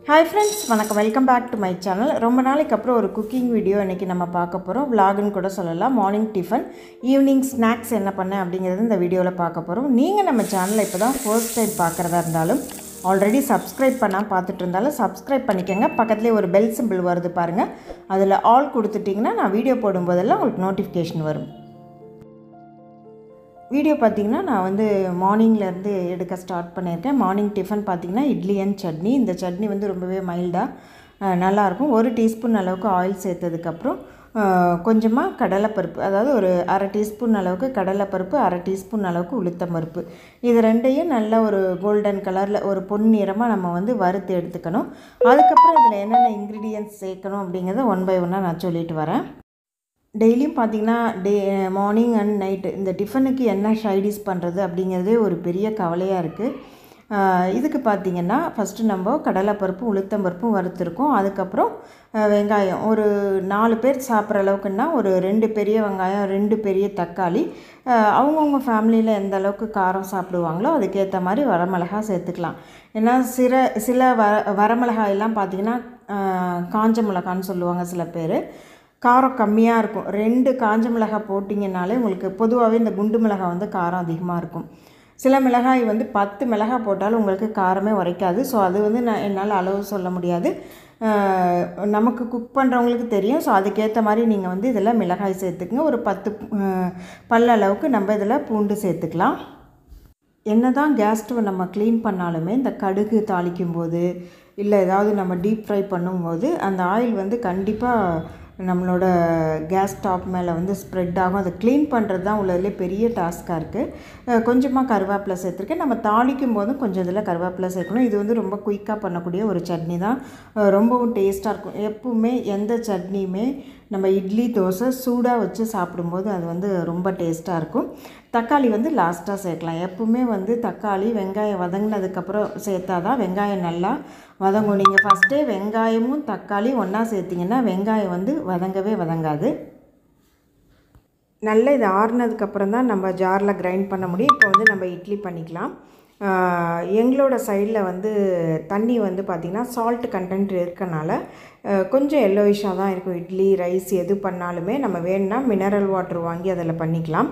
hi friends வணக்கம் welcome back to my channel ரொம்ப நாளைக்கு அப்புறம் ஒரு குக்கிங் வீடியோ இன்றைக்கி நம்ம பார்க்க போகிறோம் vlogன்னு கூட சொல்லலாம் மார்னிங் டிஃபன் ஈவினிங் ஸ்நாக்ஸ் என்ன பண்ணேன் அப்படிங்கிறது இந்த வீடியோவில் பார்க்க போகிறோம் நீங்கள் நம்ம சேனலை இப்போ தான் ஃபர்ஸ்ட் டைம் பார்க்குறதா இருந்தாலும் ஆல்ரெடி சப்ஸ்கிரைப் பண்ணால் பார்த்துட்டு இருந்தாலும் சப்ஸ்கிரைப் பண்ணிக்கோங்க பக்கத்துலேயே ஒரு பெல் சிம்பிள் வருது பாருங்கள் அதில் ஆல் கொடுத்துட்டிங்கன்னா நான் வீடியோ போடும்போதெல்லாம் உங்களுக்கு நோட்டிஃபிகேஷன் வரும் வீடியோ பார்த்தீங்கன்னா நான் வந்து மார்னிங்லேருந்து எடுக்க ஸ்டார்ட் பண்ணியிருக்கேன் மார்னிங் டிஃபன் பார்த்தீங்கன்னா இட்லி அண்ட் சட்னி இந்த சட்னி வந்து ரொம்பவே மைல்டாக நல்லாயிருக்கும் ஒரு டீஸ்பூன் அளவுக்கு ஆயில் சேர்த்ததுக்கப்புறம் கொஞ்சமாக கடலைப்பருப்பு அதாவது ஒரு அரை டீஸ்பூன் அளவுக்கு கடலைப்பருப்பு அரை டீஸ்பூன் அளவுக்கு உளுத்தம் பருப்பு இது ரெண்டையும் நல்ல ஒரு கோல்டன் கலரில் ஒரு பொன்னிறமாக நம்ம வந்து வறுத்து எடுத்துக்கணும் அதுக்கப்புறம் இதில் என்னென்ன இன்க்ரீடியன்ட்ஸ் சேர்க்கணும் அப்படிங்கிறத ஒன் பை ஒன்னாக நான் சொல்லிட்டு வரேன் டெய்லியும் பார்த்திங்கன்னா டே மார்னிங் அண்ட் நைட்டு இந்த டிஃபனுக்கு என்ன ஷைடிஸ் பண்ணுறது அப்படிங்கிறதே ஒரு பெரிய கவலையாக இருக்குது இதுக்கு பார்த்திங்கன்னா ஃபஸ்ட்டு நம்ம கடலைப்பருப்பும் உளுத்தம்பருப்பும் வறுத்துருக்கோம் அதுக்கப்புறம் வெங்காயம் ஒரு நாலு பேர் சாப்பிட்ற அளவுக்குன்னா ஒரு ரெண்டு பெரிய வெங்காயம் ரெண்டு பெரிய தக்காளி அவங்கவுங்க ஃபேமிலியில் எந்த அளவுக்கு காரம் சாப்பிடுவாங்களோ அதுக்கேற்ற மாதிரி வரமிளகா சேர்த்துக்கலாம் ஏன்னா சில சில வர வரமிளகாயெல்லாம் பார்த்திங்கன்னா காஞ்ச மிளகான்னு சொல்லுவாங்க சில பேர் காரம் கம்மியாக இருக்கும் ரெண்டு காஞ்ச மிளகாய் போட்டிங்கனாலே உங்களுக்கு பொதுவாகவே இந்த குண்டு மிளகாய் வந்து காரம் அதிகமாக இருக்கும் சில மிளகாய் வந்து பத்து மிளகாய் போட்டாலும் உங்களுக்கு காரமே உரைக்காது ஸோ அது வந்து நான் என்னால் அளவு சொல்ல முடியாது நமக்கு குக் பண்ணுறவங்களுக்கு தெரியும் ஸோ அதுக்கேற்ற மாதிரி நீங்கள் வந்து இதில் மிளகாய் சேர்த்துக்குங்க ஒரு பத்து பல்ல அளவுக்கு நம்ம இதில் பூண்டு சேர்த்துக்கலாம் என்ன தான் கேஸ் ஸ்டவ் நம்ம க்ளீன் பண்ணாலுமே இந்த கடுகு தாளிக்கும் போது இல்லை ஏதாவது நம்ம டீப் ஃப்ரை பண்ணும்போது அந்த ஆயில் வந்து கண்டிப்பாக நம்மளோட கேஸ் ஸ்டாப் மேலே வந்து ஸ்ப்ரெட் ஆகும் அதை க்ளீன் பண்ணுறது தான் உள்ளதுலே பெரிய டாஸ்க்காக இருக்குது கொஞ்சமாக கருவேப்பிலை சேர்த்துருக்கேன் நம்ம தாளிக்கும் போதும் கொஞ்சம் இதில் கருவேப்பிலை சேர்க்கணும் இது வந்து ரொம்ப குயிக்காக பண்ணக்கூடிய ஒரு சட்னி தான் ரொம்பவும் டேஸ்ட்டாக இருக்கும் எப்பவுமே எந்த சட்னியுமே நம்ம இட்லி தோசை சூடாக வச்சு சாப்பிடும்போது அது வந்து ரொம்ப டேஸ்ட்டாக இருக்கும் தக்காளி வந்து லாஸ்ட்டாக சேர்க்கலாம் எப்பவுமே வந்து தக்காளி வெங்காயம் வதங்கினதுக்கப்புறம் சேர்த்தா தான் வெங்காயம் நல்லா வதங்கும் நீங்கள் ஃபஸ்ட்டே வெங்காயமும் தக்காளி ஒன்றா சேர்த்திங்கன்னா வெங்காயம் வந்து வதங்கவே வதங்காது நல்ல இது ஆறுனதுக்கப்புறம் தான் நம்ம ஜாரில் கிரைண்ட் பண்ண முடியும் இப்போ வந்து நம்ம இட்லி பண்ணிக்கலாம் எங்களோட சைடில் வந்து தண்ணி வந்து பார்த்திங்கன்னா சால்ட் கண்டென்ட் இருக்கனால கொஞ்சம் எல்லோயிஷாக தான் இருக்கும் இட்லி ரைஸ் எது பண்ணாலுமே நம்ம வேணும்னா மினரல் வாட்டர் வாங்கி அதில் பண்ணிக்கலாம்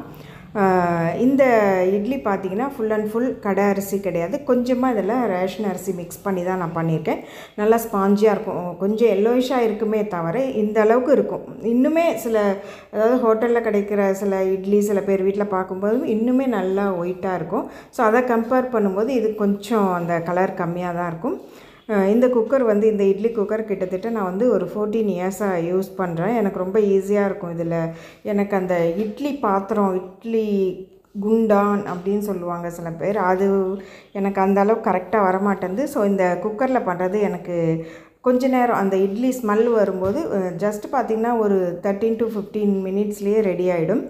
இந்த இட்லி பார்த்திங்கன்னா ஃபுல் அண்ட் ஃபுல் கடை அரிசி கிடையாது கொஞ்சமாக இதில் ரேஷன் அரிசி மிக்ஸ் பண்ணி தான் நான் பண்ணியிருக்கேன் நல்லா ஸ்பாஞ்சியாக இருக்கும் கொஞ்சம் எல்லோயிஷாக இருக்குமே தவிர இந்த அளவுக்கு இருக்கும் இன்னுமே சில அதாவது ஹோட்டலில் கிடைக்கிற சில இட்லி சில பேர் வீட்டில் பார்க்கும்போது இன்னுமே நல்லா ஒயிட்டாக இருக்கும் ஸோ அதை கம்பேர் பண்ணும்போது இது கொஞ்சம் அந்த கலர் கம்மியாக தான் இருக்கும் இந்த குக்கர் வந்து இந்த இட்லி குக்கர் கிட்டத்தட்ட நான் வந்து ஒரு ஃபோர்டீன் இயர்ஸாக யூஸ் பண்ணுறேன் எனக்கு ரொம்ப ஈஸியாக இருக்கும் இதில் எனக்கு அந்த இட்லி பாத்திரம் இட்லி குண்டான் அப்படின்னு சொல்லுவாங்க சில பேர் அது எனக்கு அந்த அளவுக்கு கரெக்டாக வரமாட்டேங்குது ஸோ இந்த குக்கரில் பண்ணுறது எனக்கு கொஞ்ச நேரம் அந்த இட்லி ஸ்மெல் வரும்போது ஜஸ்ட் பார்த்திங்கன்னா ஒரு தேர்ட்டீன் டு ஃபிஃப்டீன் மினிட்ஸ்லேயே ரெடி ஆகிடும்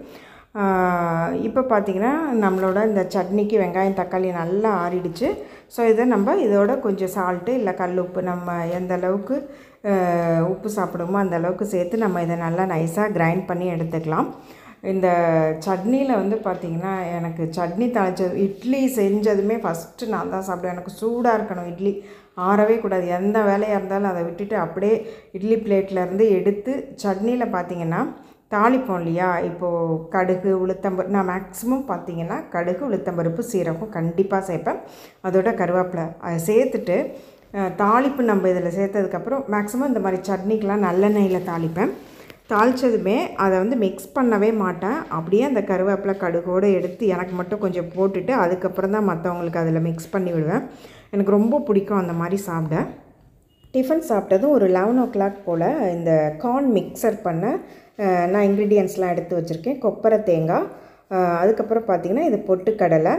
இப்போ பார்த்திங்கன்னா நம்மளோட இந்த சட்னிக்கு வெங்காயம் தக்காளி நல்லா ஆறிடுச்சு ஸோ இதை நம்ம இதோட கொஞ்சம் சால்ட்டு இல்லை கல் உப்பு நம்ம எந்த அளவுக்கு உப்பு சாப்பிடுமோ அந்த அளவுக்கு சேர்த்து நம்ம இதை நல்லா நைஸாக கிரைண்ட் பண்ணி எடுத்துக்கலாம் இந்த சட்னியில் வந்து பார்த்திங்கன்னா எனக்கு சட்னி தாளிச்சது இட்லி செஞ்சதுமே ஃபஸ்ட்டு நான் தான் சாப்பிடுவேன் எனக்கு சூடாக இருக்கணும் இட்லி ஆறவே கூடாது எந்த வேலையாக இருந்தாலும் அதை விட்டுட்டு அப்படியே இட்லி பிளேட்லேருந்து எடுத்து சட்னியில் பார்த்திங்கன்னா தாளிப்போம் இல்லையா இப்போது கடுகு உளுத்தம்பரு நான் மேக்ஸிமம் பார்த்தீங்கன்னா கடுகு உளுத்தம்பருப்பு சீரகம் கண்டிப்பாக சேர்ப்பேன் அதோட கருவேப்பிலை அதை சேர்த்துட்டு தாளிப்பு நம்ம இதில் சேர்த்ததுக்கப்புறம் மேக்ஸிமம் இந்த மாதிரி சட்னிக்கெலாம் நல்லெண்ணெயில் தாளிப்பேன் தாளித்ததுமே அதை வந்து மிக்ஸ் பண்ணவே மாட்டேன் அப்படியே அந்த கருவேப்பிலை கடுகோடு எடுத்து எனக்கு மட்டும் கொஞ்சம் போட்டுட்டு அதுக்கப்புறம் தான் மற்றவங்களுக்கு அதில் மிக்ஸ் பண்ணி விடுவேன் எனக்கு ரொம்ப பிடிக்கும் அந்த மாதிரி சாப்பிட டிஃபன் சாப்பிட்டதும் ஒரு லெவன் ஓ கிளாக் போல் இந்த கார்ன் மிக்சர் பண்ண நான் இன்க்ரீடியன்ஸ்லாம் எடுத்து வச்சுருக்கேன் கொப்பரை தேங்காய் அதுக்கப்புறம் பார்த்திங்கன்னா இது பொட்டுக்கடலை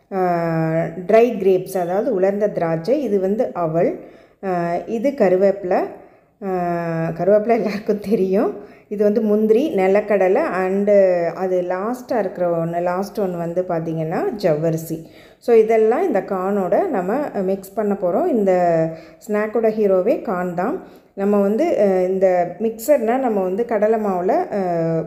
ட்ரை கிரேப்ஸ் அதாவது உலர்ந்த திராட்சை இது வந்து அவல் இது கருவேப்பிலை கருவேப்பிலை எல்லாருக்கும் தெரியும் இது வந்து முந்திரி நிலக்கடலை அண்டு அது லாஸ்ட்டாக இருக்கிற ஒன்று லாஸ்ட் ஒன்று வந்து பார்த்திங்கன்னா ஜவ்வரிசி ஸோ இதெல்லாம் இந்த கார்னோட நம்ம மிக்ஸ் பண்ண போகிறோம் இந்த ஸ்நாக்கோட ஹீரோவே கார்ன் தான் நம்ம வந்து இந்த மிக்சர்னால் நம்ம வந்து கடலை மாவில்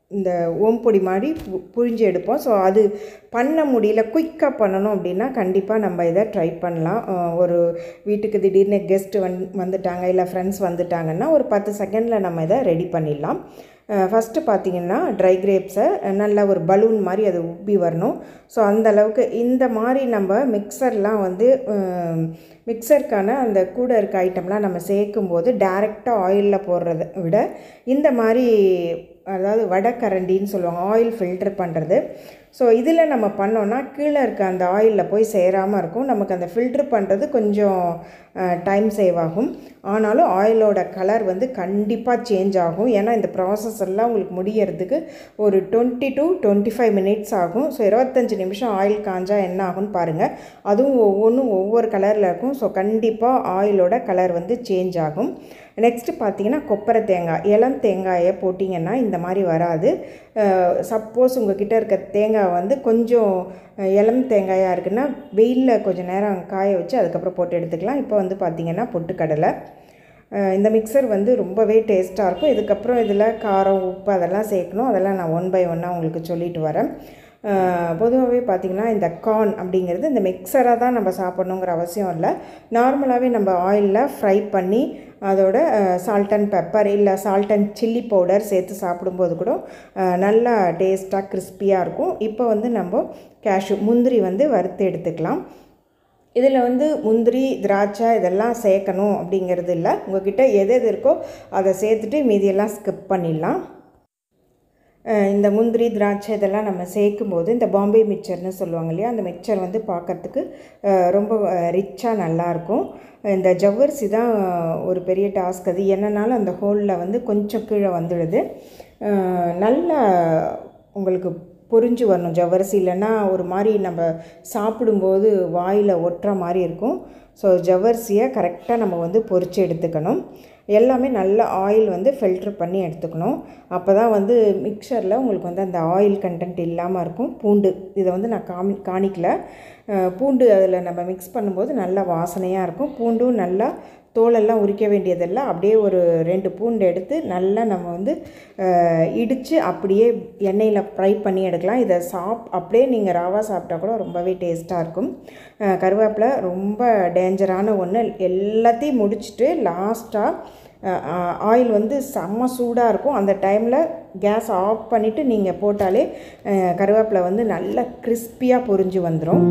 இந்த ஓம்பொடி மாதிரி பு- புழிஞ்சு எடுப்போம் ஸோ அது பண்ண முடியல குயிக்காக பண்ணணும் அப்படின்னா கண்டிப்பாக நம்ம இதை ட்ரை பண்ணலாம் அஹ் ஒரு வீட்டுக்கு திடீர்னு கெஸ்ட்டு வந் வந்துட்டாங்க இல்லை ஃப்ரெண்ட்ஸ் வந்துட்டாங்கன்னா ஒரு பத்து செகண்டில் நம்ம இதை ரெடி பண்ணிடலாம் ஃபஸ்ட்டு பார்த்தீங்கன்னா ட்ரை கிரேப்ஸை நல்ல ஒரு பலூன் மாதிரி அது உப்பி வரணும் ஸோ அந்த அளவுக்கு இந்த மாதிரி நம்ம மிக்சர்லாம் வந்து மிக்சருக்கான அந்த கூட இருக்க ஐட்டம்லாம் நம்ம சேர்க்கும் போது டேரெக்டாக ஆயிலில் போடுறத விட இந்த மாதிரி அதாவது வடக்கரண்டின்னு சொல்லுவாங்க ஆயில் ஃபில்டர் பண்ணுறது ஸோ இதில் நம்ம பண்ணோன்னா கீழே இருக்க அந்த ஆயிலில் போய் சேராமல் இருக்கும் நமக்கு அந்த ஃபில்டர் பண்ணுறது கொஞ்சம் டைம் சேவ் ஆகும் ஆனாலும் ஆயிலோட கலர் வந்து கண்டிப்பாக சேஞ்ச் ஆகும் ஏன்னா இந்த ப்ராசஸ் எல்லாம் உங்களுக்கு முடியறதுக்கு ஒரு twenty to twenty five minutes ஆகும் ஸோ இருபத்தஞ்சி நிமிஷம் ஆயில் காஞ்சா என்ன ஆகும்னு பாருங்கள் அதுவும் ஒவ்வொன்றும் ஒவ்வொரு கலரில் இருக்கும் ஸோ கண்டிப்பாக ஆயிலோட கலர் வந்து சேஞ்ச் ஆகும் நெக்ஸ்ட்டு பார்த்தீங்கன்னா கொப்பரை தேங்காய் இளம் தேங்காயை போட்டிங்கன்னா இந்த மாதிரி வராது சப்போஸ் உங்ககிட்ட இருக்க தேங்காய் வந்து கொஞ்சம் அஹ், இளம் தேங்காயாக இருக்குன்னா வெயிலில் கொஞ்சம் நேரம் காய வச்சு அதுக்கப்புறம் போட்டு எடுத்துக்கலாம் இப்போ வந்து பார்த்திங்கன்னா பொட்டுக்கடலை அஹ், இந்த மிக்சர் வந்து ரொம்பவே டேஸ்ட்டாக இருக்கும் இதுக்கப்புறம் இதில் காரம் உப்பு அதெல்லாம் சேர்க்கணும் அதெல்லாம் நான் ஒன் பை ஒன்னாக உங்களுக்கு சொல்லிட்டு வரேன் பொதுவாகவே பார்த்திங்கன்னா இந்த கார்ன் அப்படிங்கிறது இந்த மிக்சராக தான் நம்ம சாப்பிட்ணுங்கிற அவசியம் இல்லை நார்மலாகவே நம்ம ஆயிலில் ஃப்ரை பண்ணி அதோட சால்ட் அண்ட் பெப்பர் இல்லை சால்ட் அண்ட் சில்லி பவுடர் சேர்த்து சாப்பிடும்போது கூட அஹ், நல்லா டேஸ்ட்டாக கிறிஸ்பியாக இருக்கும் இப்போ வந்து நம்ம கேஷ்யூ முந்திரி வந்து வறுத்து எடுத்துக்கலாம் இதில் வந்து முந்திரி திராட்சை இதெல்லாம் சேர்க்கணும் அப்படிங்கிறது இல்லை உங்ககிட்ட எது எது இருக்கோ அதை சேர்த்துட்டு மீதியெல்லாம் ஸ்கிப் பண்ணிடலாம் அஹ் இந்த முந்திரி திராட்சை இதெல்லாம் நம்ம சேர்க்கும்போது இந்த பாம்பே மிக்சர்னு சொல்லுவாங்க இல்லையா அந்த மிக்சர் வந்து பார்க்கறதுக்கு அஹ் ரொம்ப ரிச்சாக நல்லாயிருக்கும் இந்த ஜவ்வரிசி தான் ஒரு பெரிய டாஸ்க் அது என்னன்னாலும் அந்த ஹோலில் வந்து கொஞ்சம் கீழே வந்துடுது அஹ் நல்லா உங்களுக்கு பொரிஞ்சு வரணும் ஜவ்வரிசி இல்லைன்னா ஒரு மாதிரி நம்ம சாப்பிடும்போது வாயில் ஒட்டுற மாதிரி இருக்கும் ஸோ ஜவ்வரிசியை கரெக்டாக நம்ம வந்து பொரித்து எடுத்துக்கணும் எல்லாமே நல்ல ஆயில் வந்து ஃபில்டர் பண்ணி எடுத்துக்கணும் அப்போ தான் வந்து மிக்சரில் உங்களுக்கு வந்து அந்த ஆயில் கண்டென்ட் இல்லாமல் இருக்கும் பூண்டு இதை வந்து நான் காமி காணிக்கல அஹ் பூண்டு அதில் நம்ம மிக்ஸ் பண்ணும்போது நல்லா வாசனையாக இருக்கும் பூண்டும் நல்லா தோலெல்லாம் உரிக்க வேண்டியதில்லை அப்படியே ஒரு ரெண்டு பூண்டு எடுத்து நல்லா நம்ம வந்து இடித்து அப்படியே எண்ணெயில் ஃப்ரை பண்ணி எடுக்கலாம் இதை சாப் அப்படியே நீங்கள் ராவா சாப்பிட்டா கூட ரொம்பவே டேஸ்ட்டாக இருக்கும் அஹ் கருவேப்பிலை ரொம்ப டேஞ்சரான ஒன்று எல்லாத்தையும் முடிச்சுட்டு லாஸ்ட்டாக ஆயில் வந்து செம்ம சூடாக இருக்கும் அந்த டைமில் கேஸ் ஆஃப் பண்ணிவிட்டு நீங்கள் போட்டாலே அஹ் கருவேப்பிலை வந்து நல்லா கிறிஸ்பியாக பொரிஞ்சு வந்துடும்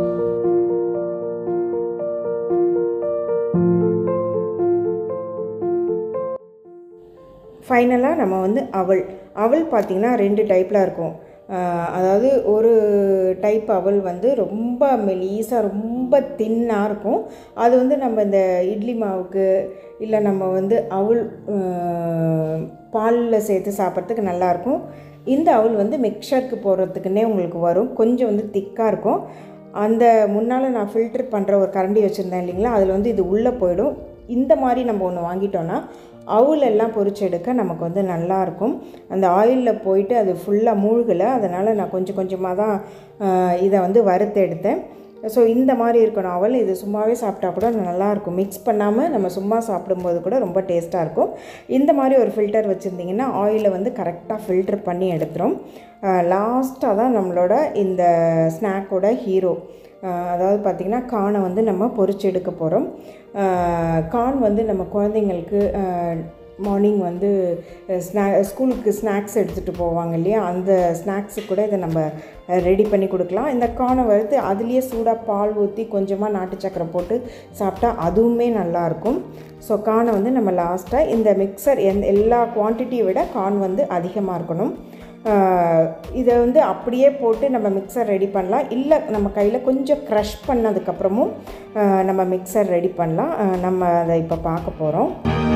ஃபைனலாக நம்ம வந்து அவல் அவல் பார்த்திங்கன்னா ரெண்டு டைப்பில் இருக்கும் ஆஹ் அதாவது ஒரு டைப் அவல் வந்து ரொம்ப மெலீஸாக ரொம்ப தின்னாக இருக்கும் அது வந்து நம்ம இந்த இட்லி மாவுக்கு இல்லை நம்ம வந்து அவல் பாலில் சேர்த்து சாப்பிட்றதுக்கு நல்லாயிருக்கும் இந்த அவல் வந்து மிக்சருக்கு போடுறதுக்குன்னே உங்களுக்கு வரும் கொஞ்சம் வந்து திக்காக இருக்கும் அந்த முன்னால் நான் ஃபில்டர் பண்ணுற ஒரு கரண்டி வச்சுருந்தேன் இல்லைங்களா அதில் வந்து இது உள்ளே போயிடும் இந்த மாதிரி நம்ம ஒன்று வாங்கிட்டோன்னா அவுல் எல்லாம் பொரிச்சு எடுக்க நமக்கு வந்து நல்லாயிருக்கும் அந்த ஆயிலில் போயிட்டு அது ஃபுல்லாக மூழ்கலை அதனால் நான் கொஞ்சம் கொஞ்சமாக தான் ஆஹ், இதை வந்து வறுத்து எடுத்தேன் ஸோ இந்த மாதிரி இருக்கணும் அவல் இது சும்மாவே சாப்பிட்டா கூட நல்லாயிருக்கும் மிக்ஸ் பண்ணாமல் நம்ம சும்மா சாப்பிடும்போது கூட ரொம்ப டேஸ்ட்டாக இருக்கும் இந்த மாதிரி ஒரு ஃபில்டர் வச்சுருந்திங்கன்னா ஆயிலை வந்து கரெக்டாக ஃபில்டர் பண்ணி எடுத்துரும் லாஸ்ட்டாக தான் நம்மளோட இந்த ஸ்நாக்கோட ஹீரோ அதாவது பார்த்திங்கன்னா கானை வந்து நம்ம பொரிச்சு எடுக்க போகிறோம் கான் வந்து நம்ம குழந்தைங்களுக்கு மார்னிங் வந்து ஸ்நா ஸ்கூலுக்கு ஸ்நாக்ஸ் எடுத்துகிட்டு போவாங்க இல்லையா அந்த ஸ்நாக்ஸுக்கு கூட இதை நம்ம ரெடி பண்ணி கொடுக்கலாம் இந்த கானை வறுத்து அதுலேயே சூடாக பால் ஊற்றி கொஞ்சமாக நாட்டு சக்கரை போட்டு சாப்பிட்டா அதுவுமே நல்லாயிருக்கும் ஸோ கானை வந்து நம்ம லாஸ்ட்டாக இந்த மிக்சர் எந் எல்லா குவான்டிட்டியை விட கான் வந்து அதிகமாக இருக்கணும் ஆஹ் இதை வந்து அப்படியே போட்டு நம்ம மிக்சர் ரெடி பண்ணலாம் இல்லை நம்ம கையில் கொஞ்சம் க்ரஷ் பண்ணதுக்கப்புறமும் ஆஹ் நம்ம மிக்சர் ரெடி பண்ணலாம் ஆஹ் நம்ம அதை இப்போ பார்க்க போகிறோம்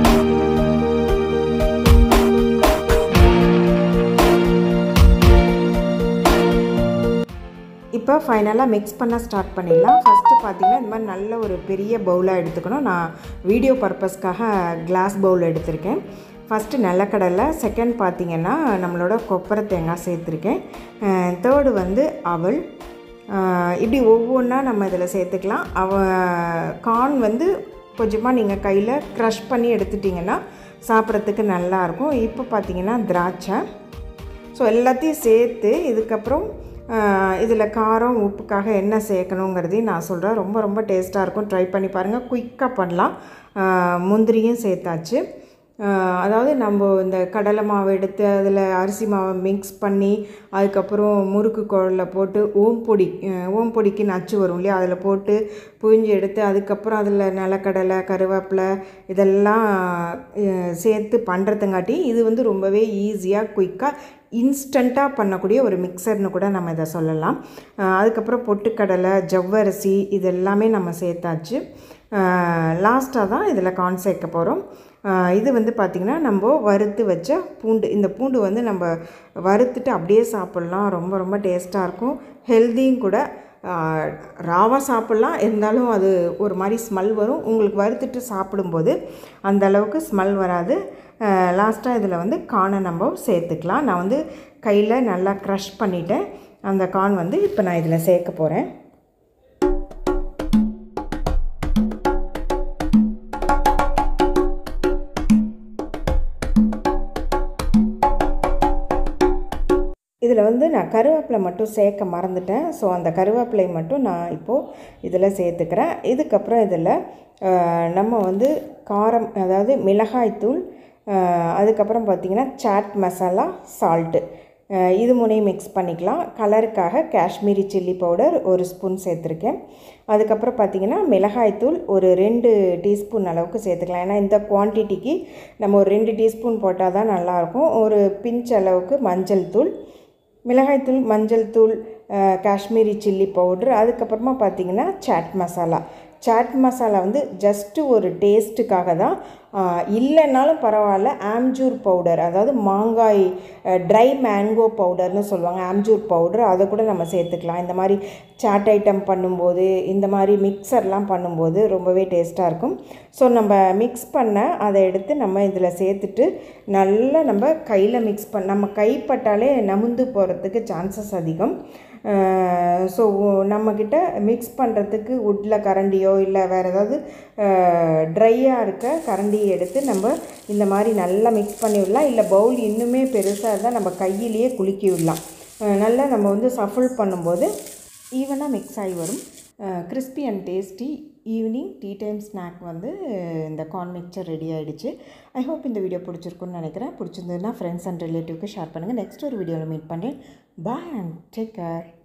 இப்போ ஃபைனலாக மிக்ஸ் பண்ண ஸ்டார்ட் பண்ணிடலாம் ஃபஸ்ட்டு பார்த்தீங்கன்னா இந்த மாதிரி நல்ல ஒரு பெரிய பவுலாக எடுத்துக்கணும் நான் வீடியோ பர்பஸ்க்காக கிளாஸ் பவுல் எடுத்திருக்கேன் ஃபஸ்ட்டு நிலக்கடலை செகண்ட் பார்த்தீங்கன்னா நம்மளோட கொப்பரை தேங்காய் சேர்த்துருக்கேன் தேர்டு வந்து அவல் அஹ் இப்படி ஒவ்வொன்றா நம்ம இதில் சேர்த்துக்கலாம் அவ கார்ன் வந்து கொஞ்சமாக நீங்கள் கையில் க்ரஷ் பண்ணி எடுத்துட்டிங்கன்னா சாப்பிட்றதுக்கு நல்லாயிருக்கும் இப்போ பார்த்தீங்கன்னா திராட்சை ஸோ எல்லாத்தையும் சேர்த்து இதுக்கப்புறம் இதில் காரம் உப்புக்காக என்ன சேர்க்கணுங்கிறதையும் நான் சொல்கிறேன் ரொம்ப ரொம்ப டேஸ்ட்டாக இருக்கும் ட்ரை பண்ணி பாருங்கள் குயிக்காக பண்ணலாம் ஆஹ் முந்திரியும் சேர்த்தாச்சு ஆஹ் அதாவது நம்ம இந்த கடலை மாவு எடுத்து அதில் அரிசி மாவை மிக்ஸ் பண்ணி அதுக்கப்புறம் முறுக்கு குழலில் போட்டு ஓம்பொடி அஹ் ஓம்பொடிக்கு நச்சு வரும் இல்லையா அதில் போட்டு புழிஞ்சு எடுத்து அதுக்கப்புறம் அதில் நிலக்கடலை கருவேப்பிலை இதெல்லாம் அஹ் சேர்த்து பண்ணுறதுங்காட்டி இது வந்து ரொம்பவே ஈஸியாக குயிக்காக இன்ஸ்டண்ட்டாக பண்ணக்கூடிய ஒரு மிக்சர்னு கூட நம்ம இதை சொல்லலாம் அஹ் அதுக்கப்புறம் பொட்டுக்கடலை ஜவ்வரிசி இது எல்லாமே நம்ம சேர்த்தாச்சு லாஸ்ட்டாக தான் இதில் கார்ன் சேர்க்க போகிறோம் இது வந்து பார்த்திங்கன்னா நம்ம வறுத்து வச்ச பூண்டு இந்த பூண்டு வந்து நம்ம வறுத்துட்டு அப்படியே சாப்பிட்லாம் ரொம்ப ரொம்ப டேஸ்ட்டாக இருக்கும் ஹெல்த்தியும் கூட ராவாக சாப்பிட்லாம் இருந்தாலும் அது ஒரு மாதிரி ஸ்மெல் வரும் உங்களுக்கு வறுத்துட்டு சாப்பிடும்போது அந்த அளவுக்கு ஸ்மெல் வராது லாஸ்ட்டாக இதில் வந்து கார்னை நம்ம சேர்த்துக்கலாம் நான் வந்து கையில் நல்லா க்ரஷ் பண்ணிவிட்டேன் அந்த கார்ன் வந்து இப்போ நான் இதில் சேர்க்க போகிறேன் இதில் வந்து நான் கருவேப்பிலை மட்டும் சேர்க்க மறந்துட்டேன் ஸோ அந்த கருவேப்பிலை மட்டும் நான் இப்போது இதில் சேர்த்துக்கிறேன் இதுக்கப்புறம் இதில் அஹ், நம்ம வந்து காரம் அதாவது மிளகாய்த்தூள் அஹ், அதுக்கப்புறம் பார்த்திங்கன்னா சாட் மசாலா சால்ட்டு இது மூணையும் மிக்ஸ் பண்ணிக்கலாம் கலருக்காக காஷ்மீரி சில்லி பவுடர் ஒரு ஸ்பூன் சேர்த்துருக்கேன் அதுக்கப்புறம் பார்த்திங்கன்னா மிளகாய்த்தூள் ஒரு ரெண்டு டீஸ்பூன் அளவுக்கு சேர்த்துக்கலாம் ஏன்னா இந்த குவான்டிட்டிக்கு நம்ம ஒரு ரெண்டு டீஸ்பூன் போட்டால் தான் நல்லாயிருக்கும் ஒரு பிஞ்ச் அளவுக்கு மஞ்சள் தூள் மிளகாய்த்தூள் மஞ்சள் தூள் அஹ், காஷ்மீரி சில்லி பவுட்ரு அதுக்கப்புறமா பார்த்தீங்கன்னா சாட் மசாலா சாட் மசாலா வந்து ஜஸ்ட்டு ஒரு டேஸ்ட்டுக்காக தான் அஹ், இல்லைன்னாலும் பரவாயில்ல ஆம்ஜூர் பவுடர் அதாவது மாங்காய் ட்ரை மேங்கோ பவுடர்னு சொல்லுவாங்க ஆம்ஜூர் பவுடர் அதை கூட நம்ம சேர்த்துக்கலாம் இந்த மாதிரி சாட் ஐட்டம் பண்ணும்போது இந்த மாதிரி மிக்சர்லாம் பண்ணும்போது ரொம்பவே டேஸ்ட்டாக இருக்கும் ஸோ நம்ம மிக்ஸ் பண்ண அதை எடுத்து நம்ம இதில் சேர்த்துட்டு நல்லா நம்ம கையில் மிக்ஸ் பண்ண நம்ம கைப்பட்டாலே நமுந்து போகிறதுக்கு சான்சஸ் அதிகம் ஸோ நம்மக்கிட்ட மிக்ஸ் பண்ணுறதுக்கு உட்டில் கரண்டியோ இல்லை வேறு ஏதாவது ட்ரையாக இருக்க கரண்டியை எடுத்து நம்ம இந்த மாதிரி நல்லா மிக்ஸ் பண்ணி விடலாம் இல்லை பவுல் இன்னுமே பெருசாக இருந்தால் நம்ம கையிலேயே குலுக்கி விடலாம் அஹ் நல்லா நம்ம வந்து சஃபிள் பண்ணும்போது ஈவனாக மிக்ஸ் ஆகி வரும் crispy and tasty evening tea time snack வந்து இந்த கார்ன் மிக்சர் ரெடி ஆகிடுச்சு ஐ ஹோப் இந்த வீடியோ பிடிச்சிருக்குன்னு நினைக்கிறேன் பிடிச்சிருந்ததுன்னா ஃப்ரெண்ட்ஸ் அண்ட் ரிலேட்டிவ்க்கு ஷேர் பண்ணுங்கள் நெக்ஸ்ட் ஒரு வீடியோவில் மீட் பண்ணுறேன் பாய் அண்ட் டேக் கேர்